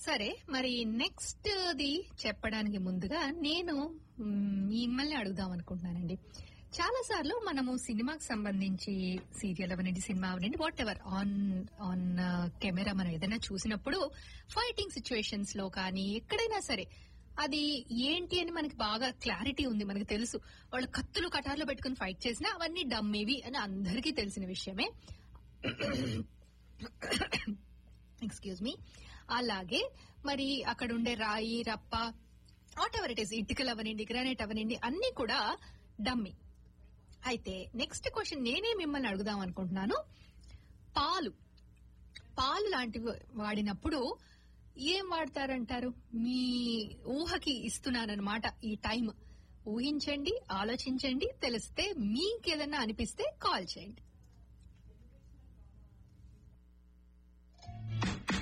సరే మరి next the చెప్పడానికి ముందుగా నేను మ్, మిమ్మల్ని అడుగుదాం అనుకుంటున్నానండి చాలా సార్లు మనము సినిమాకి సంబంధించి సీరియల్ అవనండి సినిమా అవనండి whatever on on camera మనం ఏదైనా చూసినప్పుడు ఫైటింగ్ సిచ్యువేషన్స్ లో కానీ ఎక్కడైనా సరే అది ఏంటి అని మనకి బాగా క్లారిటీ ఉంది మనకి తెలుసు వాళ్ళు కత్తులు కటార్లు పెట్టుకుని ఫైట్ చేసినా అవన్నీ డమ్మేవి అని అందరికీ తెలిసిన విషయమే ఎక్స్క్యూజ్ మీ అలాగే మరి అక్కడ ఉండే రాయి రప్ప వాట్ ఎవర్ ఇట్ ఈస్ ఇటుకలు అవనండి గ్రానైట్ అవనండి అన్ని కూడా డమ్మి అయితే నెక్స్ట్ క్వశ్చన్ నేనే మిమ్మల్ని అడుగుదాం అనుకుంటున్నాను పాలు పాలు లాంటివి వాడినప్పుడు ఏం వాడతారంటారు మీ ఊహకి ఇస్తున్నానన్నమాట ఈ టైం ఊహించండి ఆలోచించండి తెలిస్తే మీకేదన్నా అనిపిస్తే కాల్ చేయండి